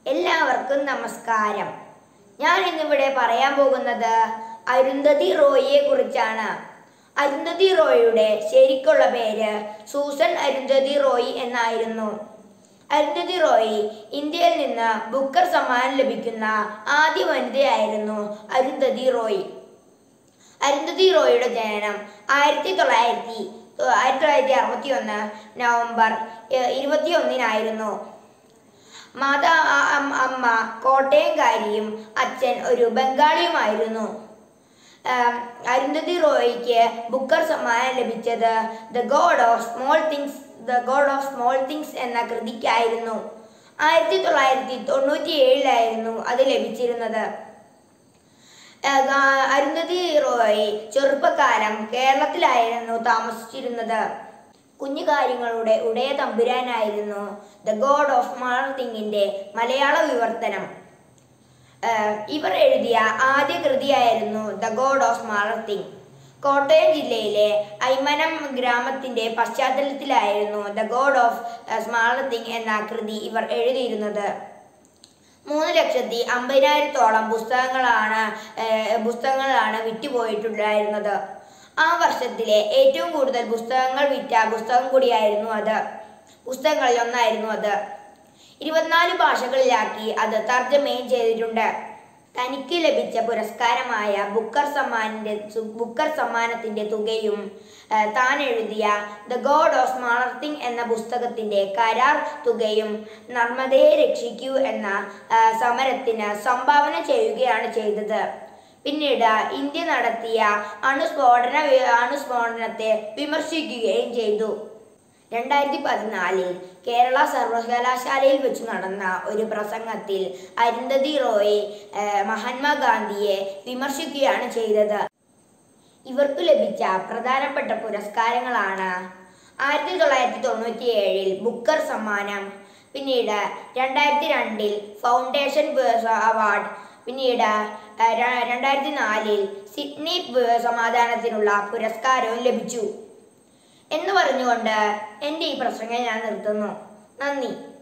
എല്ലാവർക്കും നമസ്കാരം ഞാൻ ഇന്നിവിടെ പറയാൻ പോകുന്നത് അരുന്ധതി റോയിയെ കുറിച്ചാണ് അരുന്ധതി റോയിയുടെ ശരിക്കുള്ള പേര് സൂസൻ അരുന്ധതി റോയി എന്നായിരുന്നു അരുന്ധതി റോയി ഇന്ത്യയിൽ നിന്ന് ബുക്കർ സമ്മാനം ലഭിക്കുന്ന ആദ്യ വനിതയായിരുന്നു അരുന്ധതി റോയി അരുന്ധതി റോയിയുടെ ജനനം ആയിരത്തി തൊള്ളായിരത്തി ആയിരത്തി തൊള്ളായിരത്തി അറുപത്തി ഒന്ന് നവംബർ ഇരുപത്തി ഒന്നിനായിരുന്നു മാതാ ആ- അം- അമ്മ കോട്ടയംകാരിയും അച്ഛൻ ഒരു ബംഗാളിയുമായിരുന്നു ആം, അരുന്ധതി റോയിക്ക് ബുക്കർ സമ്മാനം ലഭിച്ചത് the god of small things the god of small things എന്ന കൃതിക്കായിരുന്നു ആയിരത്തി തൊള്ളായിരത്തി തൊണ്ണൂറ്റി ഏഴിലായിരുന്നു അത് ലഭിച്ചിരുന്നത് ആ, ഗാ- അരുന്ധതി റോയ് ചെറുപ്പക്കാലം കേരളത്തിലായിരുന്നു താമസിച്ചിരുന്നത് കുഞ്ഞു കാര്യങ്ങളുടെ ഉടയ തമ്പുരാനായിരുന്നു ദ ഗോഡ് ഓഫ് മാർത്തിങ്ങിന്റെ മലയാള വിവർത്തനം ആ, ഇവർ എഴുതിയ ആദ്യ കൃതിയായിരുന്നു the god of small thing Kottayam ജില്ലയിലെ ഐമനം ഗ്രാമത്തിന്റെ പശ്ചാത്തലത്തിലായിരുന്നു ദ ഗോഡ് ഓഫ് സ്മാളത്തിങ് എന്ന കൃതി ഇവർ എഴുതിയിരുന്നത് മൂന്ന് ലക്ഷത്തി അമ്പതിനായിരത്തോളം പുസ്തകങ്ങളാണ് ഏഹ്, പുസ്തകങ്ങളാണ് വിറ്റുപോയിട്ടുണ്ടായിരുന്നത് ആ വർഷത്തിലെ ഏറ്റവും കൂടുതൽ പുസ്തകങ്ങൾ വിറ്റ പുസ്തകം കൂടിയായിരുന്നു അത് പുസ്തകങ്ങളിൽ ഒന്നായിരുന്നു അത് ഇരുപത്തിനാല് ഭാഷകളിലാക്കി അത് തർജ്ജമയും ചെയ്തിട്ടുണ്ട് തനിക്ക് ലഭിച്ച പുരസ്കാരമായ ബുക്കർ സമ്മാനിന്റെ സു- ബുക്കർ സമ്മാനത്തിന്റെ തുകയും ആ, താൻ എഴുതിയ ദ ഗോഡ് ഓഫ് മാളർത്തിങ് എന്ന പുസ്തകത്തിന്റെ കരാർ തുകയും നർമ്മദയെ രക്ഷിക്കൂ എന്ന ആ, സമരത്തിന് സംഭാവന ചെയ്യുകയാണ് ചെയ്തത് പിന്നീട് ഇന്ത്യ നടത്തിയ അണുസ്ഫോടന വി- അണുസ്ഫോടനത്തെ വിമർശിക്കുകയും ചെയ്തു രണ്ടായിരത്തി പതിനാലിൽ കേരള സർവകലാശാലയിൽ വെച്ച് നടന്ന ഒരു പ്രസംഗത്തിൽ അരുന്ധതി റോയ് ഏഹ്, മഹാത്മാഗാന്ധിയെ വിമർശിക്കുകയാണ് ചെയ്തത് ഇവർക്ക് ലഭിച്ച പ്രധാനപ്പെട്ട പുരസ്കാരങ്ങളാണ് ആയിരത്തി തൊള്ളായിരത്തി തൊണ്ണൂറ്റി ഏഴിൽ ബുക്കർ സമ്മാനം പിന്നീട് രണ്ടായിരത്തി രണ്ടിൽ ഫൗണ്ടേഷൻ ബേഴ്സ് അവാർഡ് പിന്നീട് ഏഹ്, ര- രണ്ടായിരത്തി നാലിൽ സിഡ്നി ബേ- സമാധാനത്തിനുള്ള പുരസ്കാരവും ലഭിച്ചു എന്ന് പറഞ്ഞുകൊണ്ട് എൻ്റെ ഈ പ്രസംഗം ഞാൻ നിർത്തുന്നു നന്ദി